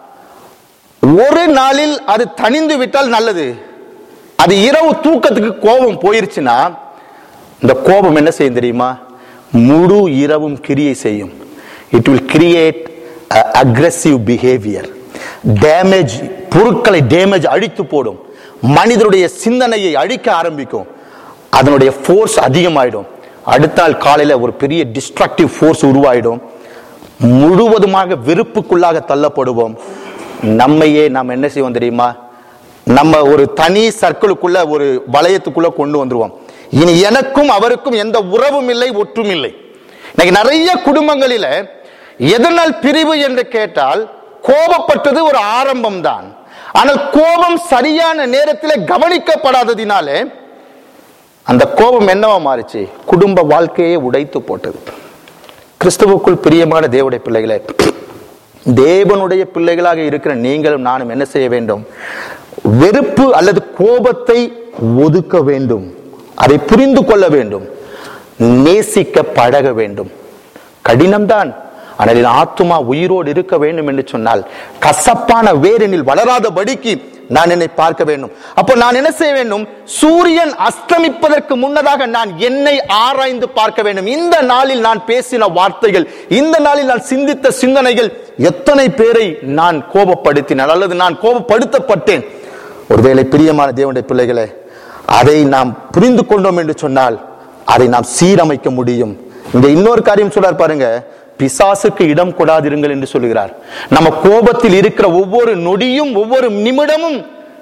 ஒரு நாளில் அது தணிந்து விட்டால் நல்லது அது இரவு தூக்கத்துக்கு கோபம் போயிருச்சுன்னா இந்த கோபம் என்ன செய்யும் தெரியுமா முழு இரவும் கிரியை செய்யும் it will create aggressive behaviour damage பொருட்களை டேமேஜ் அழித்து போடும் மனிதனுடைய சிந்தனையை அழிக்க ஆரம்பிக்கும் அதனுடைய ஃபோர்ஸ் அதிகமாயிடும் அடுத்த நாள் காலையில ஒரு பெரிய டிஸ்ட்ரக்டிவ் ஃபோர்ஸ் உருவாயிடும் முழுவதுமாக வெறுப்புக்குள்ளாக தள்ளப்படுவோம் நம்மையே நாம் என்ன செய்வோம் தெரியுமா நம்ம ஒரு தனி சர்க்கிளுக்குள்ள ஒரு வளையத்துக்குள்ள கொண்டு வந்துருவோம் இனி எனக்கும் அவருக்கும் எந்த உறவும் இல்லை ஒற்றும் இல்லை இன்னைக்கு நிறைய குடும்பங்களில எதனால் பிரிவு என்று கேட்டால் கோபப்பட்டது ஒரு ஆரம்பம் தான் ஆனால் கோபம் சரியான நேரத்தில் கவனிக்கப்படாததினாலே அந்த கோபம் என்னவா மாறுச்சு குடும்ப வாழ்க்கையை உடைத்து போட்டது கிறிஸ்துவுக்குள் பிரியமான தேவனுடைய பிள்ளைகளே தேவனுடைய பிள்ளைகளாக இருக்கிற நீங்களும் நானும் என்ன செய்ய வேண்டும் வெறுப்பு அல்லது கோபத்தை ஒதுக்க வேண்டும் அதை புரிந்து கொள்ள வேண்டும் நேசிக்க பழக வேண்டும் கடினம்தான் ஆனால் என் ஆத்துமா உயிரோடு இருக்க வேண்டும் என்று சொன்னால் கசப்பான வேரெனில் வளராதபடிக்கு நான் என்னை பார்க்க வேண்டும் அப்போ நான் என்ன செய்ய வேண்டும் சூரியன் அஸ்தமிப்பதற்கு முன்னதாக நான் என்னை ஆராய்ந்து பார்க்க வேண்டும் இந்த நாளில் நான் பேசின வார்த்தைகள் இந்த நாளில் நான் சிந்தித்த சிந்தனைகள் எத்தனை பேரை நான் கோபப்படுத்தினால் அல்லது நான் கோபப்படுத்தப்பட்டேன் ஒருவேளை பிரியமான தேவனுடைய பிள்ளைகளே அதை நாம் புரிந்து கொண்டோம் என்று சொன்னால் அதை நாம் சீரமைக்க முடியும் இந்த இன்னொரு காரியம் சொல்றார் பாருங்க பிசாசுக்கு இடம் கொடாதிருங்கள் என்று சொல்லுகிறார் நம்ம கோபத்தில் இருக்கிற ஒவ்வொரு நொடியும் ஒவ்வொரு நிமிடமும்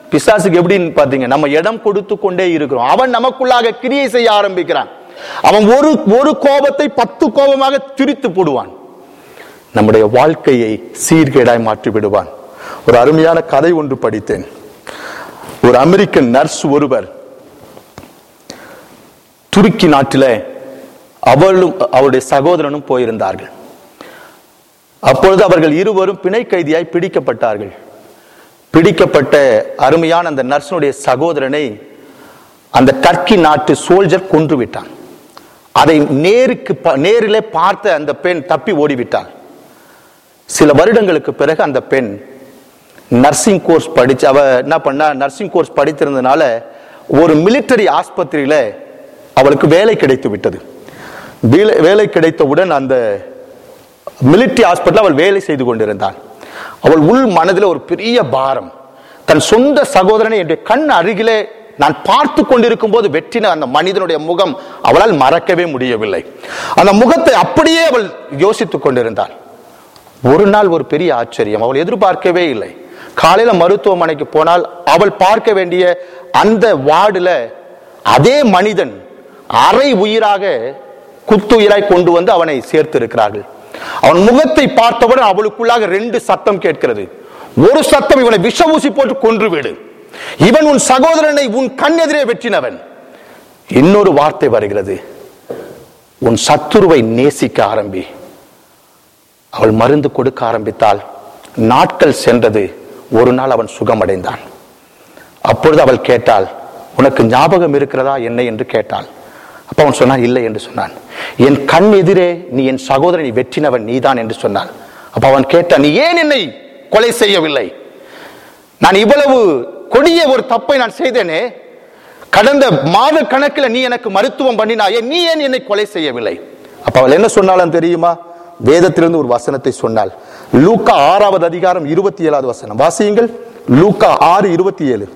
பிசாசுக்கு எப்படின்னு பாத்தீங்க நம்ம இடம் கொடுத்து கொண்டே இருக்கிறோம் அவன் நமக்குள்ளாக கிரியை செய்ய ஆரம்பிக்கிறான் அவன் ஒரு ஒரு கோபத்தை பத்து கோபமாக திரித்து போடுவான் நம்முடைய வாழ்க்கையை சீர்கேடாய் மாற்றி விடுவான் ஒரு அருமையான கதை ஒன்று படித்தேன் ஒரு அமெரிக்கன் நர்ஸ் ஒருவர் துருக்கி நாட்டில் அவளும் அவருடைய சகோதரனும் போயிருந்தார்கள் அப்பொழுது அவர்கள் இருவரும் பிணை கைதியாய் பிடிக்கப்பட்டார்கள் பிடிக்கப்பட்ட அருமையான அந்த நர்ஸனுடைய சகோதரனை அந்த டர்க்கி நாட்டு சோல்ஜர் கொன்று விட்டான் அதை நேருக்கு ப- நேரிலே பார்த்த அந்த பெண் தப்பி ஓடிவிட்டாள் சில வருடங்களுக்கு பிறகு அந்த பெண் நர்சிங் கோர்ஸ் படிச்சு அவ என்ன பண்ணா நர்சிங் கோர்ஸ் படித்திருந்தனால ஒரு மிலிட்டரி ஆஸ்பத்திரியில அவளுக்கு வேலை கிடைத்து விட்டது வேலை- வேலை கிடைத்தவுடன் அந்த மிலிட்டரி ஹாஸ்பிட்டல் அவள் வேலை செய்து கொண்டிருந்தாள் அவள் உள் மனதில் ஒரு பெரிய பாரம் தன் சொந்த சகோதரனை என்னுடைய கண் அருகிலே நான் பார்த்து கொண்டிருக்கும் போது வெற்றின அந்த மனிதனுடைய முகம் அவளால் மறக்கவே முடியவில்லை அந்த முகத்தை அப்படியே அவள் யோசித்துக் கொண்டிருந்தாள் ஒரு நாள் ஒரு பெரிய ஆச்சரியம் அவள் எதிர்பார்க்கவே இல்லை காலையில மருத்துவமனைக்கு போனால் அவள் பார்க்க வேண்டிய அந்த வார்டுல அதே மனிதன் அரை உயிராக குத்துயிராய் கொண்டு வந்து அவனை சேர்த்து இருக்கிறார்கள் அவன் முகத்தை பார்த்தவுடன் அவளுக்குள்ளாக ரெண்டு சத்தம் கேட்கிறது ஒரு சத்தம் இவனை விஷ ஊசி போட்டு கொன்று விடு இவன் உன் சகோதரனை உன் கண் எதிரே வெற்றினவன் இன்னொரு வார்த்தை வருகிறது உன் சத்துருவை நேசிக்க ஆரம்பி அவள் மருந்து கொடுக்க ஆரம்பித்தால் நாட்கள் சென்றது ஒரு நாள் அவன் சுகமடைந்தான் அப்பொழுது அவள் கேட்டாள் உனக்கு ஞாபகம் இருக்கிறதா என்ன என்று கேட்டாள் அப்ப அவன் சொன்னான் இல்லை என்று சொன்னான் என் கண் எதிரே நீ என் சகோதரனை வெற்றினவன் நீதான் என்று சொன்னான் அப்ப அவன் கேட்டான் நீ ஏன் என்னை கொலை செய்யவில்லை நான் இவ்வளவு கொடிய ஒரு தப்பை நான் செய்தேனே கடந்த மாத கணக்கில் நீ எனக்கு மருத்துவம் பண்ணினாயே நீ ஏன் என்னை கொலை செய்யவில்லை அப்ப அவள் என்ன சொன்னாலும் தெரியுமா வேதத்திலிருந்து ஒரு வசனத்தை சொன்னாள் லூக்கா ஆறாவது அதிகாரம் இருபத்தி ஏழாவது வசனம் வாசியுங்கள் லூக்கா ஆறு இருபத்தி ஏழு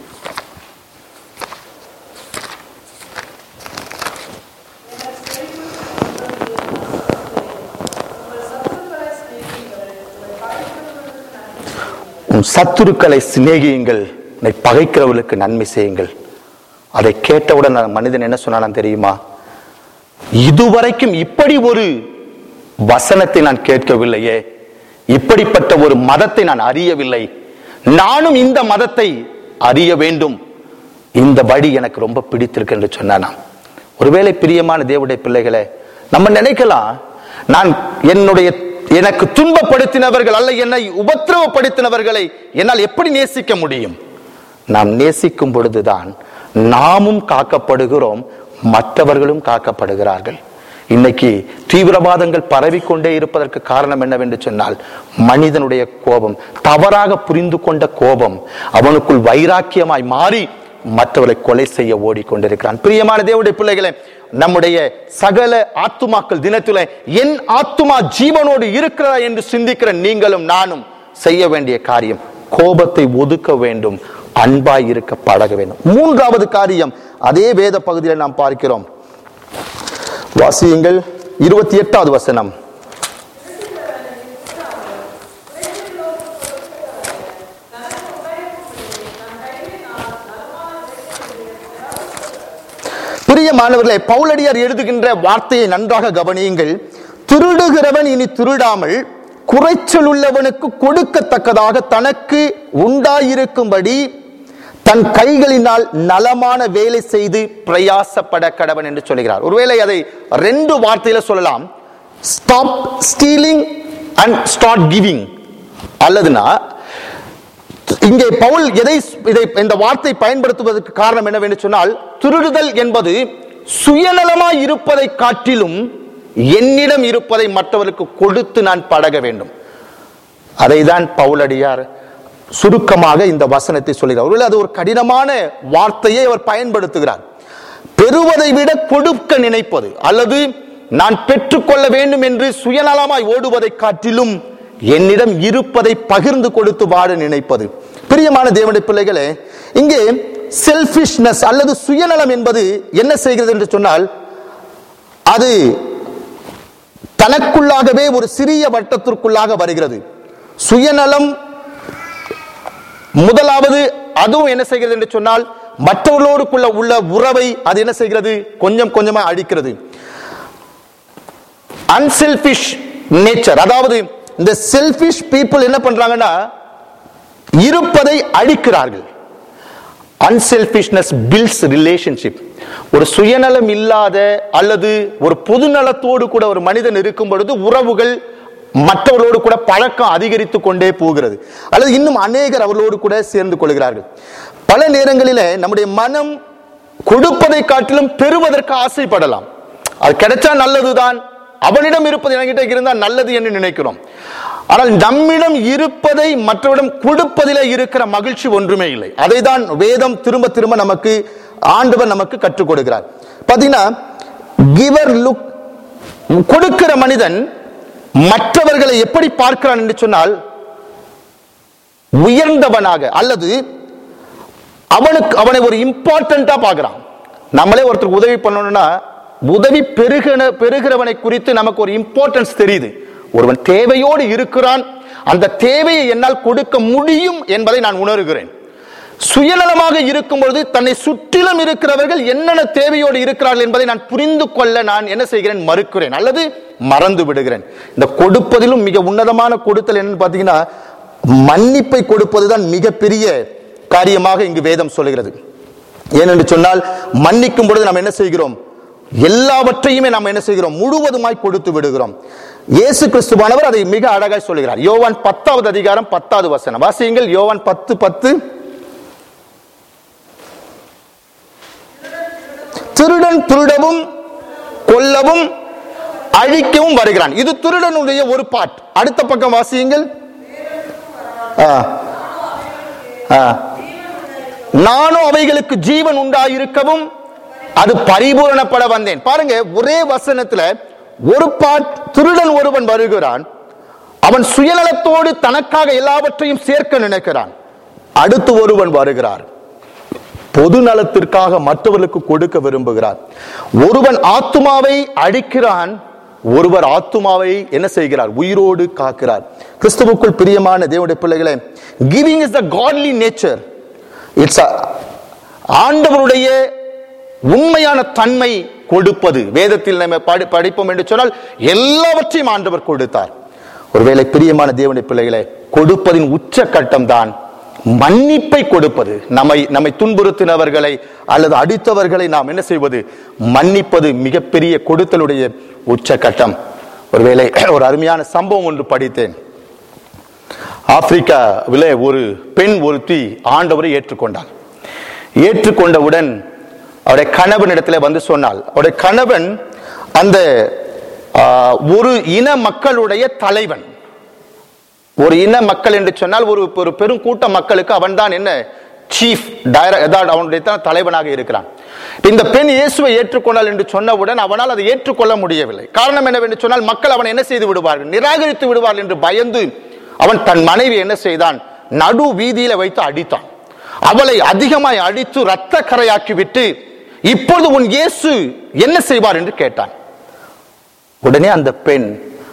உன் சத்துருக்களை சிநேகியுங்கள் உன்னை பகைக்கிறவர்களுக்கு நன்மை செய்யுங்கள் அதை கேட்டவுடன் அந்த மனிதன் என்ன சொன்னான் தெரியுமா இதுவரைக்கும் இப்படி ஒரு வசனத்தை நான் கேட்கவில்லையே இப்படிப்பட்ட ஒரு மதத்தை நான் அறியவில்லை நானும் இந்த மதத்தை அறிய வேண்டும் இந்த வழி எனக்கு ரொம்ப பிடித்திருக்கு என்று சொன்னானாம் ஒருவேளை பிரியமான தேவனுடைய பிள்ளைகளே நம்ம நினைக்கலாம் நான் என்னுடைய எனக்கு துன்பப்படுத்தினவர்கள் அல்ல என்னை உபத்திரவப்படுத்தினவர்களை என்னால் எப்படி நேசிக்க முடியும் நாம் நேசிக்கும் பொழுதுதான் நாமும் காக்கப்படுகிறோம் மற்றவர்களும் காக்கப்படுகிறார்கள் இன்னைக்கு தீவிரவாதங்கள் பரவிக்கொண்டே இருப்பதற்கு காரணம் என்னவென்று சொன்னால் மனிதனுடைய கோபம் தவறாக புரிந்து கொண்ட கோபம் அவனுக்குள் வைராக்கியமாய் மாறி மற்றவர்களை கொலை செய்ய ஓடிக்கொண்டிருக்கிறான் பிரியமான தேவனுடைய பிள்ளைகளே நம்முடைய சகல ஆத்துமாக்கள் தினத்தில என் ஆத்துமா ஜீவனோடு இருக்கிறதா என்று சிந்திக்கிற நீங்களும் நானும் செய்ய வேண்டிய காரியம் கோபத்தை ஒதுக்க வேண்டும் அன்பாய் இருக்க பழக வேண்டும் மூன்றாவது காரியம் அதே வேத பகுதியில் நாம் பார்க்கிறோம் வாசியுங்கள் இருபத்தி எட்டாவது வசனம் பிரியமானவர்களே பவுலடியார் எழுதுகின்ற வார்த்தையை நன்றாக கவனியுங்கள் திருடுகிறவன் இனி திருடாமல் குறைச்சல் உள்ளவனுக்கு கொடுக்கத்தக்கதாக தனக்கு உண்டாயிருக்கும்படி தன் கைகளினால் நலமான வேலை செய்து பிரயாசப்பட கடவன் என்று சொல்கிறார் ஒருவேளை அதை ரெண்டு வார்த்தையில சொல்லலாம் stop stealing and start giving அல்லதுனா இங்கே பவுல் எதை இதை இந்த வார்த்தை பயன்படுத்துவதற்கு காரணம் என்னவென்று சொன்னால் திருடுதல் என்பது சுயநலமாய் இருப்பதை காட்டிலும் என்னிடம் இருப்பதை மற்றவருக்கு கொடுத்து நான் பழக வேண்டும் அதைதான் பவுலடியார் சுருக்கமாக இந்த வசனத்தை சொல்கிறார் ஒருவேளை அது ஒரு கடினமான வார்த்தையை அவர் பயன்படுத்துகிறார் பெறுவதை விட கொடுக்க நினைப்பது அல்லது நான் பெற்றுக்கொள்ள வேண்டும் என்று சுயநலமாய் ஓடுவதை காட்டிலும் என்னிடம் இருப்பதை பகிர்ந்து கொடுத்து வாழ நினைப்பது பிரியமான தேவனுடைய பிள்ளைகளே இங்கே செல்பிஷ்னஸ் அல்லது சுயநலம் என்பது என்ன செய்கிறது என்று சொன்னால் அது தனக்குள்ளாகவே ஒரு சிறிய வட்டத்திற்குள்ளாக வருகிறது சுயநலம் முதலாவது அதுவும் என்ன செய்கிறது என்று சொன்னால் மற்றவர்களோடுக்குள்ள உள்ள உறவை அது என்ன செய்கிறது கொஞ்சம் கொஞ்சமா அழிக்கிறது அன்செல்பிஷ் நேச்சர் அதாவது இந்த செல்பிஷ் பீப்புள் என்ன பண்றாங்கன்னா இருப்பதை அழிக்கிறார்கள் அன்செல்பிஷ்னஸ் பில்ஸ் ரிலேஷன்ஷிப் ஒரு சுயநலம் இல்லாத அல்லது ஒரு பொதுநலத்தோடு கூட ஒரு மனிதன் இருக்கும் பொழுது உறவுகள் மற்றவர்களோடு கூட பழக்கம் அதிகரித்து கொண்டே போகிறது அல்லது இன்னும் அநேகர் அவர்களோடு கூட சேர்ந்து கொள்கிறார்கள் பல நேரங்களிலே நம்முடைய மனம் கொடுப்பதை காட்டிலும் பெறுவதற்கு ஆசைப்படலாம் அது கிடைச்சா நல்லதுதான் அவனிடம் இருப்பது என்கிட்ட இருந்தால் நல்லது என்று நினைக்கிறோம் ஆனால் நம்மிடம் இருப்பதை மற்றவரிடம் கொடுப்பதிலே இருக்கிற மகிழ்ச்சி ஒன்றுமே இல்லை அதை தான் வேதம் திரும்ப திரும்ப நமக்கு ஆண்டவர் நமக்கு கற்றுக் கொடுக்கிறார் பாத்தீங்கன்னா கிவர் லுக் கொடுக்கிற மனிதன் மற்றவர்களை எப்படி பார்க்கிறான் என்று சொன்னால் உயர்ந்தவனாக அல்லது அவனுக்கு அவனை ஒரு இம்பார்ட்டண்டா பார்க்கிறான் நம்மளே ஒருத்தருக்கு உதவி பண்ணணும்னா உதவி பெருகின பெறுகிறவனை குறித்து நமக்கு ஒரு இம்பார்ட்டன்ஸ் தெரியுது ஒருவன் தேவையோடு இருக்கிறான் அந்த தேவையை என்னால் கொடுக்க முடியும் என்பதை நான் உணர்கிறேன் சுயநலமாக இருக்கும் பொழுது தன்னை சுற்றிலும் இருக்கிறவர்கள் என்னென்ன தேவையோடு இருக்கிறார்கள் என்பதை நான் புரிந்து கொள்ள நான் என்ன செய்கிறேன் மறுக்கிறேன் அல்லது மறந்து விடுகிறேன் இந்த கொடுப்பதிலும் மிக உன்னதமான கொடுத்தல் என்னன்னு பார்த்தீங்கன்னா மன்னிப்பை கொடுப்பதுதான் மிகப்பெரிய காரியமாக இங்கு வேதம் சொல்லுகிறது ஏனென்று சொன்னால் மன்னிக்கும் பொழுது நாம் என்ன செய்கிறோம் எல்லாவற்றையுமே நாம் என்ன செய்கிறோம் முழுவதுமாய் கொடுத்து விடுகிறோம் இயேசு கிறிஸ்துவானவர் அதை மிக அழகாய் சொல்லுகிறார் யோவான் பத்தாவது அதிகாரம் பத்தாவது வசனம் வாசியுங்கள் யோவான் பத்து பத்து திருடன் திருடவும் கொல்லவும் அழிக்கவும் வருகிறான் இது திருடனுடைய ஒரு பாட் அடுத்த பக்கம் வாசியுங்கள் ஆ. ஆ. நானும் அவைகளுக்கு ஜீவன் உண்டாயிருக்கவும் அது பரிபூரணப்பட வந்தேன் பாருங்க ஒரே வசனத்துல ஒரு பாட் திருடன் ஒருவன் வருகிறான் அவன் சுயநலத்தோடு தனக்காக எல்லாவற்றையும் சேர்க்க நினைக்கிறான் அடுத்து ஒருவன் வருகிறார் பொது நலத்திற்காக மற்றவர்களுக்கு கொடுக்க விரும்புகிறார் ஒருவன் ஆத்துமாவை அழிக்கிறான் ஒருவர் ஆத்துமாவை என்ன செய்கிறார் உயிரோடு காக்கிறார் கிறிஸ்துவுக்குள் பிரியமான தேவனுடைய பிள்ளைகளே giving is the godly nature it's ஆண்டவருடைய உண்மையான தன்மை கொடுப்பது வேதத்தில் நம்ம படி படிப்போம் என்று சொன்னால் எல்லாவற்றையும் ஆண்டவர் கொடுத்தார் ஒருவேளை பிரியமான தேவனுடைய பிள்ளைகளே கொடுப்பதின் உச்சக்கட்டம் தான் மன்னிப்பை கொடுப்பது நம்மை நம்மை துன்புறுத்தினவர்களை அல்லது அடித்தவர்களை நாம் என்ன செய்வது மன்னிப்பது மிகப்பெரிய கொடுத்தலுடைய உச்சக்கட்டம் ஒருவேளை ஒரு அருமையான சம்பவம் ஒன்று படித்தேன் ஆப்பிரிக்காவிலே ஒரு பெண் ஒருத்தி ஆண்டவரை ஏற்றுக்கொண்டாள் ஏற்றுக்கொண்டவுடன் அவருடைய கணவனிடத்துல வந்து சொன்னாள் அவருடைய கணவன் அந்த ஆ, ஒரு இன மக்களுடைய தலைவன் ஒரு இன மக்கள் என்று சொன்னால் ஒரு ஒரு பெரும் கூட்ட மக்களுக்கு அவன் தான் என்ன சீஃப் டைரக்ட் அவனுடைய தான் தலைவனாக இருக்கிறான் இந்த பெண் இயேசுவை ஏற்றுக்கொண்டால் என்று சொன்னவுடன் அவனால் அதை ஏற்றுக்கொள்ள முடியவில்லை காரணம் என்னவென்று சொன்னால் மக்கள் அவனை என்ன செய்து விடுவார்கள் நிராகரித்து விடுவார்கள் என்று பயந்து அவன் தன் மனைவி என்ன செய்தான் நடு வீதியில வைத்து அடித்தான் அவளை அதிகமாய் அடித்து ரத்த கரையாக்கி விட்டு இப்பொழுது உன் இயேசு என்ன செய்வார் என்று கேட்டான் உடனே அந்த பெண்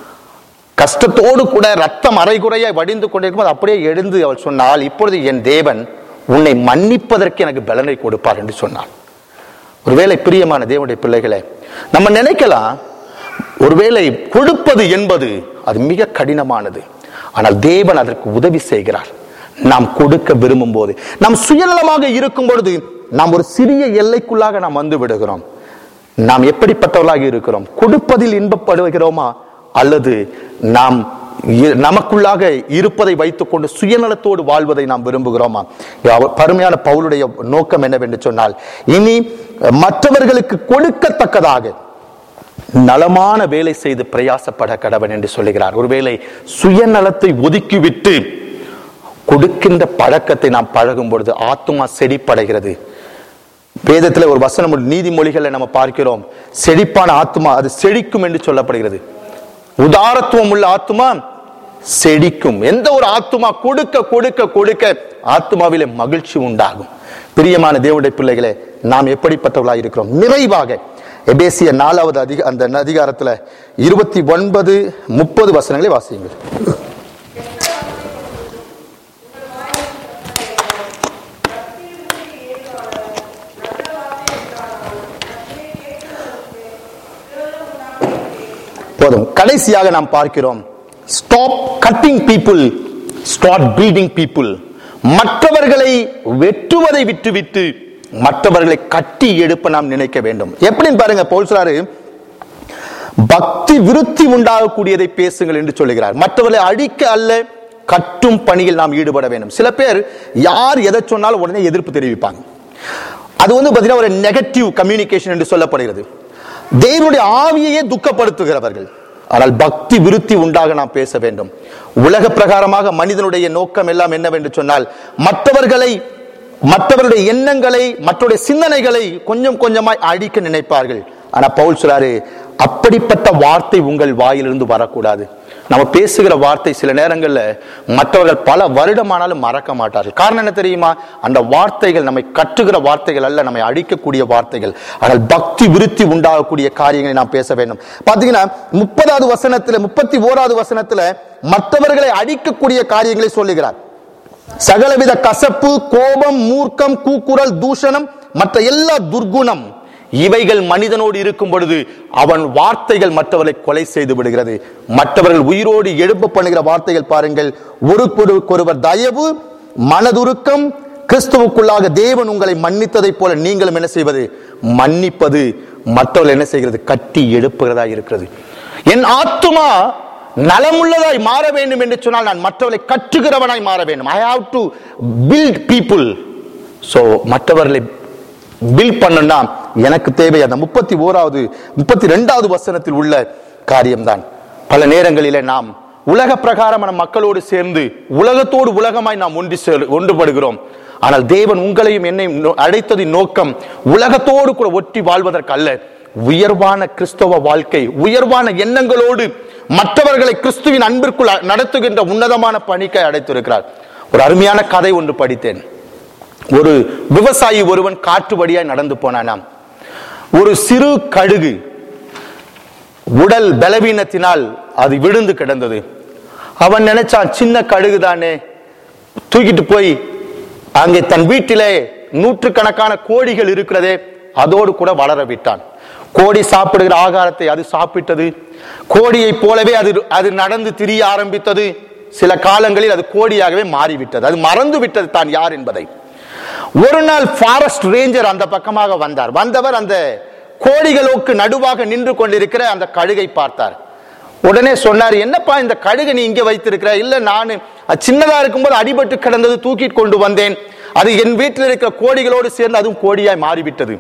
கஷ்டத்தோடு கூட ரத்தம் அரைகுறையாய் வடிந்து கொண்டிருக்கும் அப்படியே எழுந்து அவள் சொன்னால் இப்பொழுது என் தேவன் உன்னை மன்னிப்பதற்கு எனக்கு பலனை கொடுப்பார் என்று சொன்னாள் ஒருவேளை பிரியமான தேவனுடைய பிள்ளைகளே நம்ம நினைக்கலாம் ஒருவேளை கொடுப்பது என்பது அது மிக கடினமானது ஆனால் தேவன் அதற்கு உதவி செய்கிறார் நாம் கொடுக்க விரும்பும் போது நாம் சுயநலமாக இருக்கும் பொழுது நாம் ஒரு சிறிய எல்லைக்குள்ளாக நாம் வந்து விடுகிறோம் நாம் எப்படிப்பட்டவர்களாக இருக்கிறோம் கொடுப்பதில் இன்பப்படுகிறோமா அல்லது நாம் இ- நமக்குள்ளாக இருப்பதை வைத்துக்கொண்டு சுயநலத்தோடு வாழ்வதை நாம் விரும்புகிறோமா அவ- பருமையான பவுலுடைய நோக்கம் என்னவென்று சொன்னால் இனி மற்றவர்களுக்கு கொடுக்கத்தக்கதாக நலமான வேலை செய்து பிரயாசப்பட கடவன் என்று சொல்லுகிறார் ஒருவேளை சுயநலத்தை ஒதுக்கிவிட்டு கொடுக்கின்ற பழக்கத்தை நாம் பழகும் பொழுது ஆத்துமா செழிப்படைகிறது வேதத்துல ஒரு வசனம் உண்டு, நீதிமொழிகளை நம்ம பார்க்கிறோம் செழிப்பான ஆத்துமா அது செழிக்கும் என்று சொல்லப்படுகிறது உதாரத்துவம் உள்ள ஆத்துமா செழிக்கும் எந்த ஒரு ஆத்துமா கொடுக்க கொடுக்க கொடுக்க ஆத்துமாவிலே மகிழ்ச்சி உண்டாகும் பிரியமான தேவனுடைய பிள்ளைகளே நாம் எப்படிப்பட்டவர்களாக இருக்கிறோம் நிறைவாக எபேசிய நாலாவது அதிக அந்த அதிகாரத்துல இருபத்தி ஒன்பது முப்பது வசனங்களை வாசியுங்கள் போதும் கடைசியாக நாம் பார்க்கிறோம் stop cutting people start feeding people மற்றவர்களை வெட்டுவதை விட்டுவிட்டு மற்றவர்களை கட்டி எடுப்ப நாம் நினைக்க வேண்டும் எப்படின்னு பாருங்க பவுல் சொல்றாரு பக்தி விருத்தி உண்டாகக்கூடியதை பேசுங்கள் என்று சொல்லுகிறார் மற்றவர்களை அழிக்க அல்ல கட்டும் பணியில் நாம் ஈடுபட வேண்டும் சில பேர் யார் எதை சொன்னாலும் உடனே எதிர்ப்பு தெரிவிப்பாங்க அது வந்து பாத்தீங்கன்னா ஒரு நெகட்டிவ் கம்யூனிகேஷன் என்று சொல்லப்படுகிறது தேவனுடைய ஆவியையே துக்கப்படுத்துகிறவர்கள் ஆனால் பக்தி விருத்தி உண்டாக நாம் பேச வேண்டும் உலக பிரகாரமாக மனிதனுடைய நோக்கம் எல்லாம் என்னவென்று சொன்னால் மற்றவர்களை மற்றவருடைய எண்ணங்களை மற்றவருடைய சிந்தனைகளை கொஞ்சம் கொஞ்சமாய் அழிக்க நினைப்பார்கள் ஆனா பவுல் சொல்றாரு அப்படிப்பட்ட வார்த்தை உங்கள் வாயிலிருந்து வரக்கூடாது நம்ம பேசுகிற வார்த்தை சில நேரங்கள்ல மற்றவர்கள் பல வருடமானாலும் மறக்க மாட்டார்கள் காரணம் என்ன தெரியுமா அந்த வார்த்தைகள் நம்மை கட்டுகிற வார்த்தைகள் அல்ல நம்மை அழிக்கக்கூடிய வார்த்தைகள் ஆனால் பக்தி விருத்தி உண்டாகக்கூடிய காரியங்களை நாம் பேச வேண்டும் பாத்தீங்கன்னா முப்பதாவது வசனத்துல முப்பத்தி ஓராவது வசனத்துல மற்றவர்களை அழிக்கக்கூடிய காரியங்களை சொல்லுகிறார் சகலவித கசப்பு கோபம் மூர்க்கம் கூக்குரல் தூஷணம் மற்ற எல்லா துர்குணம் இவைகள் மனிதனோடு இருக்கும் பொழுது அவன் வார்த்தைகள் மற்றவர்களை கொலை செய்து விடுகிறது மற்றவர்கள் உயிரோடு எழுப்ப பண்ணுகிற வார்த்தைகள் பாருங்கள் ஒருவருக்கொருவர் தயவு மனதுருக்கம் கிறிஸ்துவுக்குள்ளாக தேவன் உங்களை மன்னித்ததைப் போல நீங்களும் என்ன செய்வது மன்னிப்பது மற்றவர்கள் என்ன செய்கிறது கட்டி எழுப்புகிறதா இருக்கிறது என் ஆத்துமா நலமுள்ளதாய் மாற வேண்டும் என்று சொன்னால் நான் மற்றவர்களை கற்றுகிறவனாய் மாற வேண்டும் I have to build people so மற்றவர்களை பில்ட் பண்ணணும்னா எனக்கு தேவை அந்த முப்பத்தி ஓராவது முப்பத்தி ரெண்டாவது வசனத்தில் உள்ள காரியம்தான் பல நேரங்களிலே நாம் உலக பிரகாரமான மக்களோடு சேர்ந்து உலகத்தோடு உலகமாய் நாம் ஒன்று சேர் ஒன்றுபடுகிறோம் ஆனால் தேவன் உங்களையும் என்னை அழைத்ததின் நோக்கம் உலகத்தோடு கூட ஒட்டி வாழ்வதற்கு அல்ல உயர்வான கிறிஸ்தவ வாழ்க்கை உயர்வான எண்ணங்களோடு மற்றவர்களை கிறிஸ்துவின் அன்பிற்குள் நடத்துகின்ற உன்னதமான பணிக்கை அடைத்திருக்கிறார் ஒரு அருமையான கதை ஒன்று படித்தேன் ஒரு விவசாயி ஒருவன் காற்றுபடியாய் நடந்து போனானாம் ஒரு சிறு கழுகு உடல் பலவீனத்தினால் அது விழுந்து கிடந்தது அவன் நினைச்சான் சின்ன கழுகு தானே தூக்கிட்டு போய் அங்கே தன் வீட்டிலே நூற்றுக்கணக்கான கோழிகள் இருக்கிறதே அதோடு கூட வளர விட்டான் கோடி சாப்பிடுகிற ஆகாரத்தை அது சாப்பிட்டது கோடியை போலவே அது அது நடந்து திரிய ஆரம்பித்தது சில காலங்களில் அது கோடியாகவே மாறிவிட்டது அது மறந்து விட்டது தான் யார் என்பதை ஒரு நாள் ஃபாரஸ்ட் ரேஞ்சர் அந்த பக்கமாக வந்தார் வந்தவர் அந்த கோழிகளுக்கு நடுவாக நின்று கொண்டிருக்கிற அந்த கழுகை பார்த்தார் உடனே சொன்னார் என்னப்பா இந்த கழுகை நீ இங்க வைத்திருக்கிற இல்ல நான் சின்னதா இருக்கும்போது அடிபட்டு கிடந்தது தூக்கிட்டு கொண்டு வந்தேன் அது என் வீட்டில் இருக்கிற கோழிகளோடு சேர்ந்து அதுவும் கோழியாய் மாறிவிட்டது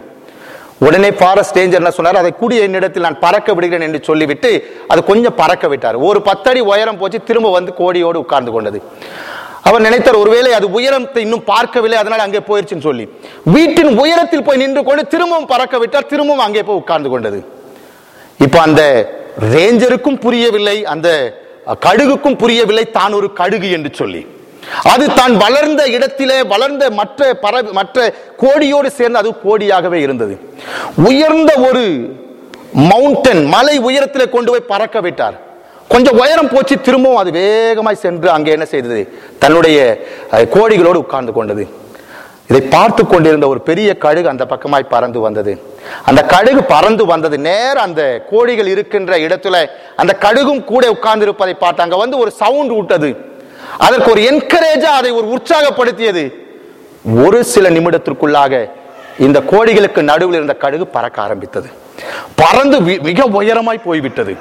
உடனே ஃபாரஸ்ட் ரேஞ்சர் என்ன சொன்னார் அதை கூடிய என்னிடத்தில் நான் பறக்க விடுகிறேன் என்று சொல்லிவிட்டு அது கொஞ்சம் பறக்க விட்டார் ஒரு பத்தடி உயரம் போச்சு திரும்ப வந்து கோடியோடு உட்கார்ந்து கொண்டது அவர் நினைத்தார் ஒருவேளை அது உயரத்தை இன்னும் பார்க்கவில்லை அதனால அங்கே போயிருச்சுன்னு சொல்லி வீட்டின் உயரத்தில் போய் நின்று கொண்டு திரும்பவும் பறக்க விட்டார் திரும்பவும் அங்கே போய் உட்கார்ந்து கொண்டது இப்ப அந்த ரேஞ்சருக்கும் புரியவில்லை அந்த கடுகுக்கும் புரியவில்லை தான் ஒரு கடுகு என்று சொல்லி அது தான் வளர்ந்த இடத்திலே வளர்ந்த மற்ற பறவை மற்ற கோடியோடு சேர்ந்து அது கோடியாகவே இருந்தது உயர்ந்த ஒரு மவுண்டன் மலை உயரத்திலே கொண்டு போய் பறக்க விட்டார் கொஞ்சம் உயரம் போச்சு திரும்பவும் அது வேகமாய் சென்று அங்கே என்ன செய்தது தன்னுடைய அஹ், கோழிகளோடு உட்கார்ந்து கொண்டது இதை பார்த்து கொண்டிருந்த ஒரு பெரிய கழுகு அந்த பக்கமாய் பறந்து வந்தது அந்த கழுகு பறந்து வந்தது நேர அந்த கோழிகள் இருக்கின்ற இடத்துல அந்த கழுகும் கூட உட்கார்ந்து இருப்பதை பார்த்து அங்க வந்து ஒரு சவுண்ட் விட்டது அதற்கு ஒரு என்கரேஜா அதை ஒரு உற்சாகப்படுத்தியது ஒரு சில நிமிடத்திற்குள்ளாக இந்த கோழிகளுக்கு நடுவில் இருந்த கழுகு பறக்க ஆரம்பித்தது பறந்து வி- மிக உயரமாய் போய்விட்டது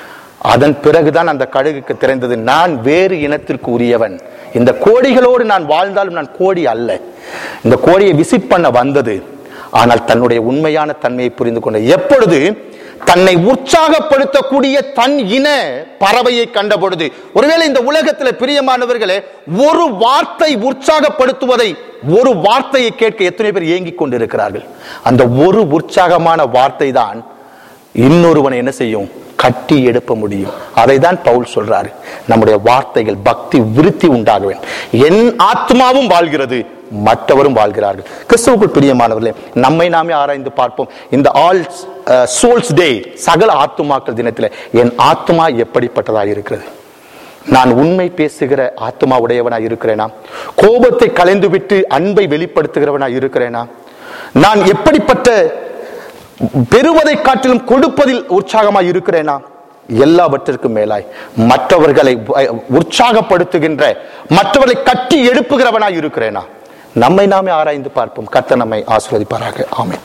அதன் பிறகுதான் அந்த கழுகுக்கு தெரிந்தது நான் வேறு இனத்திற்கு உரியவன் இந்த கோடிகளோடு நான் வாழ்ந்தாலும் நான் கோடி அல்ல இந்த கோடியை விசிட் பண்ண வந்தது ஆனால் தன்னுடைய உண்மையான தன்மையை புரிந்து கொண்ட எப்பொழுது தன்னை உற்சாகப்படுத்தக்கூடிய தன் இன பறவையை கண்ட பொழுது ஒருவேளை இந்த உலகத்தில் பிரியமானவர்களே ஒரு வார்த்தை உற்சாகப்படுத்துவதை ஒரு வார்த்தையை கேட்க எத்தனை பேர் ஏங்கிக் கொண்டிருக்கிறார்கள் அந்த ஒரு உற்சாகமான வார்த்தை தான் இன்னொருவனை என்ன செய்யும் கட்டி எழுப்ப முடியும் அதை தான் பவுல் சொல்றாரு நம்முடைய வார்த்தைகள் பக்தி விருத்தி உண்டாக வேண்டும் என் ஆத்மாவும் வாழ்கிறது மற்றவரும் வாழ்கிறார்கள் கிறிஸ்துவுக்குள் பிரியமானவர்களே நம்மை நாமே ஆராய்ந்து பார்ப்போம் இந்த ஆல் சோல்ஸ் டே சகல ஆத்துமாக்கள் தினத்தில் என் ஆத்மா எப்படிப்பட்டதாக இருக்கிறது நான் உண்மை பேசுகிற ஆத்மா உடையவனாய் இருக்கிறேனா கோபத்தை கலைந்து விட்டு அன்பை வெளிப்படுத்துகிறவனாய் இருக்கிறேனா நான் எப்படிப்பட்ட பெறுவதை காட்டிலும் கொடுப்பதில் உற்சாகமாய் இருக்கிறேனா எல்லாவற்றிற்கும் மேலாய் மற்றவர்களை வ- உற்சாகப்படுத்துகின்ற மற்றவர்களை கட்டி எழுப்புகிறவனாய் இருக்கிறேனா நம்மை நாமே ஆராய்ந்து பார்ப்போம் கர்த்தர் நம்மை ஆசீர்வதிப்பாராக ஆமென்